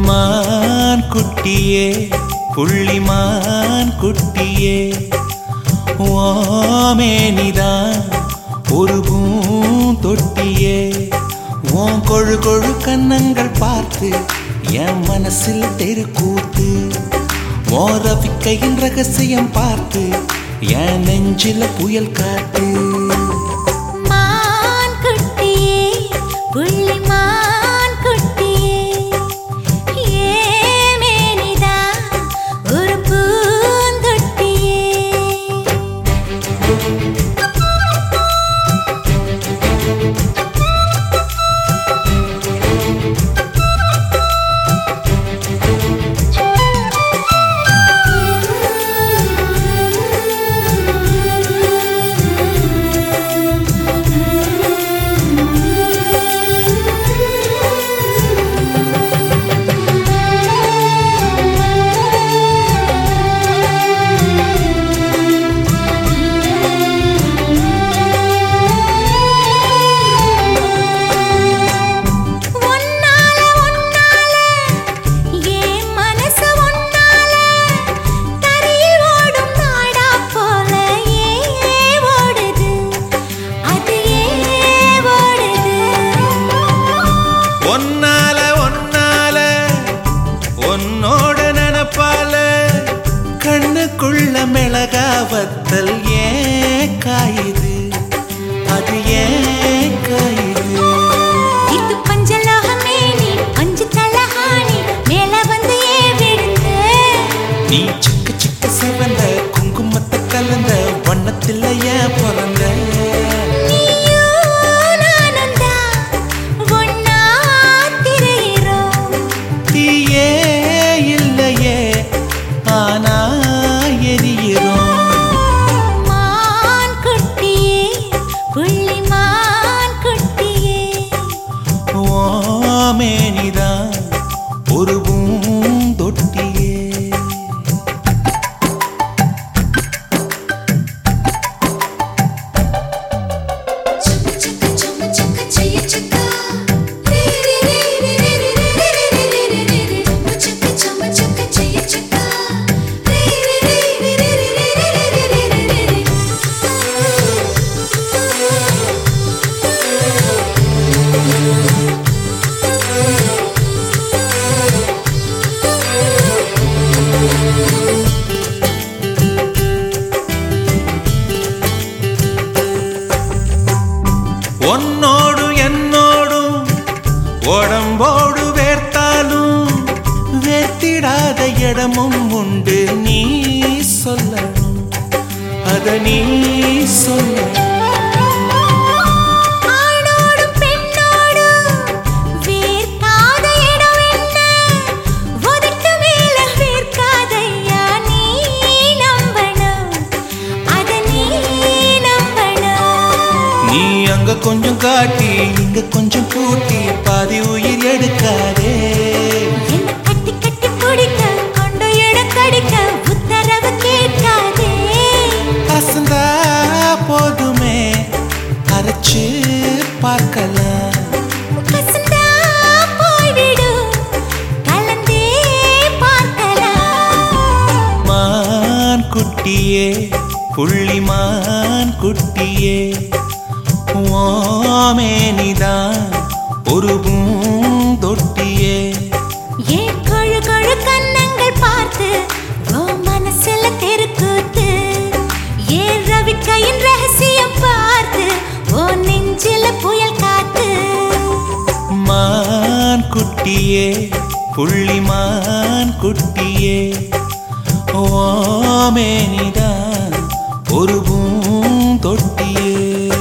மான் குட்டியே புள்ளிமான் குட்டியே ஓமேனிதான் ஒரு பூந்தொட்டியே உன் கொழு கொழு கன்னங்கள் பார்த்து என் மனசில் தெருக்கூத்து உன் ரவிக்கையின் ரகசியம் பார்த்து என் நெஞ்சில புயல் காத்து மான் குட்டியே புள்ளி மான் குட்டியே ஏமேனிதா ஒரு பூந்தொட்டியே ஒன்னால ஒன்னால ஏன் மனசு ஒன்னால தரையில் ஓடும் நாடா போல ஏன் ஓடுது அது ஏன் ஓடுது ஒன்னால ஒன்னால உன்னோட நினப்பால கண்ணுக்குள்ள மிளகாவத்தல் ஏன் காயுது அது ஏன் காயுது இது பஞ்சலோகமே நீ அஞ்சு தலஹானி மேல வந்து ஏன் விழுந்து நீ சிக்க சிக்க சிவந்த குங்குமத்தை கலந்த வண்ணத்தில் ஏன் பிறந்த நீயும் நானும் தான் ஒன்னா திரியிறோம் தீயே இல்லையே ஆனா எரியிறோம் மான் குட்டியே புள்ளி மான் குட்டியே ஓமேனிதான் ஒரு பூந்தொட்டியே உன்னோடு என்னோடும் உடம்போடு வேர்த்தாலும் வேர்த்திடாத இடமும் உண்டு நீ சொல்லணும் அத நீ சொல்லணும் ஆணோடும் பெண்ணோடும் வேர்க்காத இடம் என்ன? உதட்டு மேல வேர்க்காதையா நீ நம்பணும். அத நீ நம்பணும். நீ அங்க கொஞ்சம் காட்டி இங்க கொஞ்சம் கூட்டி பாதி உயிர் எடுக்காதே என்னை கட்டி கட்டி பிடிக்க, கொண்டு இடம் கடிக்க, உத்தரவு கேட்காதே. அசந்தா போதுமே அரைச்சு பார்க்கலாம் கசந்தா போய்விடும், கலந்தே பார்க்கலாம். மான் குட்டியே புள்ளிமான் குட்டியே ஓமேனிதான் ஒரு பூந்தொட்டியே ஏன் கொழு கொழு கன்னங்கள் பார்த்து உன் மனசுல தெருக்கூத்து ஏன் ரவிக்கையின் ரகசியம் பார்த்து உன் நெஞ்சில புயல் காத்து மான் குட்டியே புள்ளிமான் குட்டியே ஓமேனிதான் ஒரு பூந்தொட்டியே